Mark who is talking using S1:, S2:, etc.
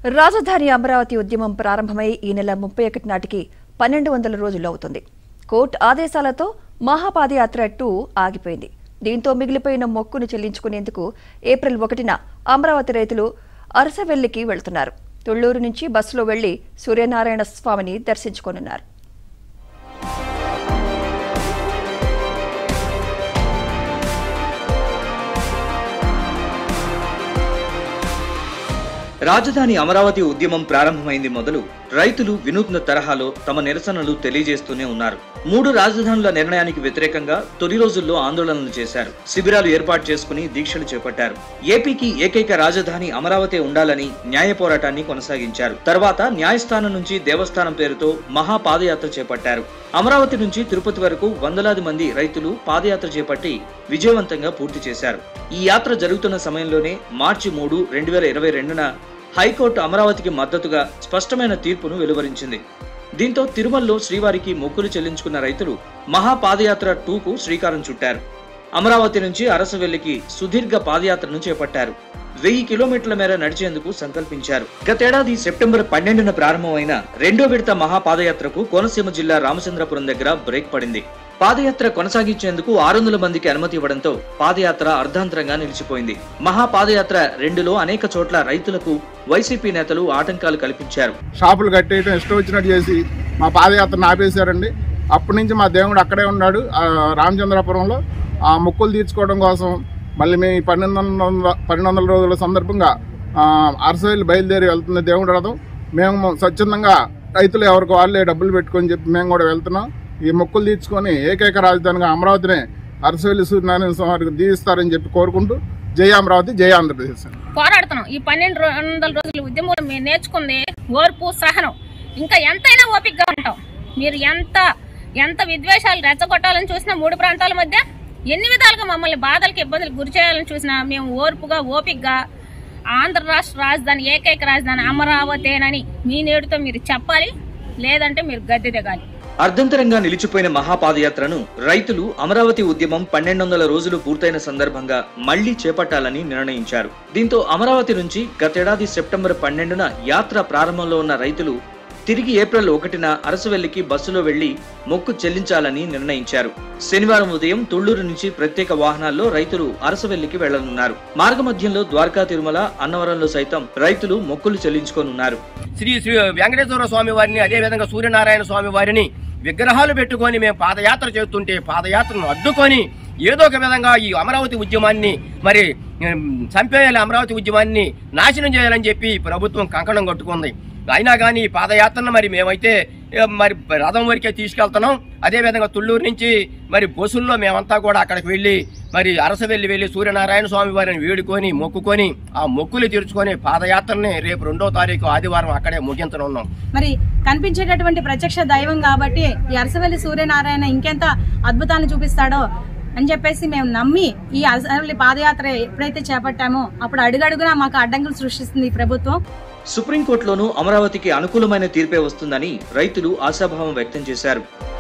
S1: రాజధాని అమరావతి ఉద్యమం ప్రారంభమై ఈ నెల ముప్పై ఒకటి నాటికి పన్నెండు వందల రోజులు అవుతుంది కోర్టు ఆదేశాలతో మహాపాదయాత్ర టూ ఆగిపోయింది దీంతో మిగిలిపోయిన మొక్కును చెల్లించుకునేందుకు ఏప్రిల్ ఒకటిన అమరావతి రైతులు అరసవెల్లికి వెళ్తున్నారు తుళ్లూరు నుంచి బస్సులో వెళ్లి సూర్యనారాయణ స్వామిని దర్శించుకోనున్నారు
S2: రాజధాని అమరావతి ఉద్యమం ప్రారంభమైంది మొదలు రైతులు వినూత్న తరహాలో తమ నిరసనలు తెలియజేస్తూనే ఉన్నారు మూడు రాజధానుల నిర్ణయానికి వ్యతిరేకంగా తొలి రోజుల్లో ఆందోళనలు చేశారు శిబిరాలు ఏర్పాటు చేసుకుని దీక్షలు చేపట్టారు ఏపీకి ఏకైక రాజధాని అమరావతి ఉండాలని న్యాయ పోరాటాన్ని కొనసాగించారు తర్వాత న్యాయస్థానం నుంచి దేవస్థానం పేరుతో మహా పాదయాత్ర చేపట్టారు అమరావతి నుంచి తిరుపతి వరకు వందలాది మంది రైతులు పాదయాత్ర చేపట్టి విజయవంతంగా పూర్తి చేశారు ఈ యాత్ర జరుగుతున్న సమయంలోనే మార్చి మూడు రెండు వేల ఇరవై రెండున హైకోర్టు అమరావతికి మద్దతుగా స్పష్టమైన తీర్పును వెలువరించింది దీంతో తిరుమలలో శ్రీవారికి మొక్కులు చెల్లించుకున్న రైతులు మహాపాదయాత్ర టూకు శ్రీకారం చుట్టారు అమరావతి నుంచి అరసవెల్లికి సుదీర్ఘ పాదయాత్రను చేపట్టారు వెయ్యి కిలోమీటర్ల మేర నడిచేందుకు సంకల్పించారు గతేడాది సెప్టెంబర్ పన్నెండున ప్రారంభమైన రెండో విడత మహాపాదయాత్రకు కోనసీమ జిల్లా రామచంద్రపురం దగ్గర బ్రేక్ పడింది పాదయాత్ర కొనసాగించేందుకు ఆరు వందల మందికి అనుమతి ఇవ్వడంతో పాదయాత్ర అర్ధాంతరంగా నిలిచిపోయింది మహాపాదయాత్ర రెండులో అనేక చోట్ల రైతులకు వైసీపీ నేతలు ఆటంకాలు కల్పించారు
S3: షాపులు కట్టేయటం ఇష్టం వచ్చినట్టు చేసి మా పాదయాత్రను ఆపేశారండి అప్పటి నుంచి మా దేవుడు అక్కడే ఉన్నాడు ఆ రామచంద్రపురంలో ఆ మొక్కులు తీర్చుకోవడం కోసం మళ్ళీ మేము ఈ పన్నెండు వందల పన్నెండు వందల రోజుల సందర్భంగా అరసవేలు బయలుదేరి వెళ్తున్న దేవుడి రథం మేము స్వచ్ఛందంగా రైతులు ఎవరికి వాళ్ళే డబ్బులు పెట్టుకొని చెప్పి మేము కూడా వెళ్తున్నాం ఈ మొక్కులు తీర్చుకొని ఏకైక రాజధానిగా అమరావతిని అరసవేలి సూర్యనారాయణ స్వామి వారికి దీవిస్తారని చెప్పి కోరుకుంటూ జై అమరావతి జై ఆంధ్రప్రదేశ్
S4: పోరాడుతున్నాం ఈ పన్నెండు రో- వందల రోజుల ఉద్యమంలో మేము నేర్చుకుంది ఓర్పు సహనం ఇంకా ఎంతైనా ఓపికగా ఉంటాం మీరు ఎంత ఎంత విద్వేషాలు రెచ్చగొట్టాలని చూసినా మూడు ప్రాంతాల మధ్య ఎన్ని విధాలుగా మమ్మల్ని బాధలకు ఇబ్బందులకు గురి చేయాలని చూసినా మేము ఓర్పుగా ఓపికగా ఆంధ్ర రాష్ట్ర రాజధాని ఏకైక రాజధాని అమరావతేనని మీ నేడుతో మీరు చెప్పాలి లేదంటే మీరు గద్దె దిగాలి
S2: అర్ధంతరంగా నిలిచిపోయిన మహాపాదయాత్రను రైతులు అమరావతి ఉద్యమం పన్నెండు వందల రోజులు పూర్తయిన సందర్భంగా మళ్లీ చేపట్టాలని నిర్ణయించారు దీంతో అమరావతి నుంచి గతేడాది సెప్టెంబర్ పన్నెండున యాత్ర ప్రారంభంలో ఉన్న రైతులు తిరిగి ఏప్రిల్ ఒకటిన అరసవెల్లికి బస్సులో వెళ్లి మొక్కు చెల్లించాలని నిర్ణయించారు శనివారం ఉదయం తుళ్లూరు నుంచి ప్రత్యేక వాహనాల్లో రైతులు అరసవెల్లికి వెళ్లనున్నారు మార్గమధ్యంలో ద్వారకా తిరుమల అన్నవరంలో సైతం రైతులు మొక్కులు చెల్లించుకోనున్నారు
S5: శ్రీ శ్రీ వెంకటేశ్వర స్వామి వారిని అదేవిధంగా సూర్యనారాయణ స్వామి వారిని విగ్రహాలు పెట్టుకొని మేము పాదయాత్ర చేస్తుంటే పాదయాత్రను అడ్డుకొని ఏదో ఒక విధంగా ఈ అమరావతి ఉద్యమాన్ని మరి ఉమ్, చంపేయాలి అమరావతి ఉద్యమాన్ని నాశనం చేయాలని చెప్పి ప్రభుత్వం కంకణం కట్టుకుంది అయినా కానీ ఈ పాదయాత్రను మరి మేమైతే ఏ, మరి రథం వరకే తీసుకెళ్తున్నాం అదేవిధంగా తుళ్ళూరు నుంచి మరి బస్సుల్లో మేమంతా కూడా అక్కడికి వెళ్ళి మరి అరసవెల్లి వెళ్ళి సూర్యనారాయణ స్వామి వారిని వేడుకొని మొక్కుకొని ఆ మొక్కులు తీర్చుకొని పాదయాత్రని రేపు రెండో తారీఖు ఆదివారం అక్కడే ముగించనున్నాం
S6: మరి కనిపించేటటువంటి ప్రత్యక్ష దైవం కాబట్టి ఈ అరసవల్లి సూర్యనారాయణ ఇంకెంత అద్భుతాన్ని చూపిస్తాడో అని చెప్పేసి మేము నమ్మి ఈ అరసవల్లి పాదయాత్ర ఎప్పుడైతే చేపట్టామో అప్పుడు అడుగడుగునా మాకు అడ్డంకులు సృష్టిస్తుంది ఈ ప్రభుత్వం
S2: సుప్రీంకోర్టులోనూ అమరావతికి అనుకూలమైన తీర్పే వస్తుందని రైతులు ఆశాభావం వ్యక్తం చేశారు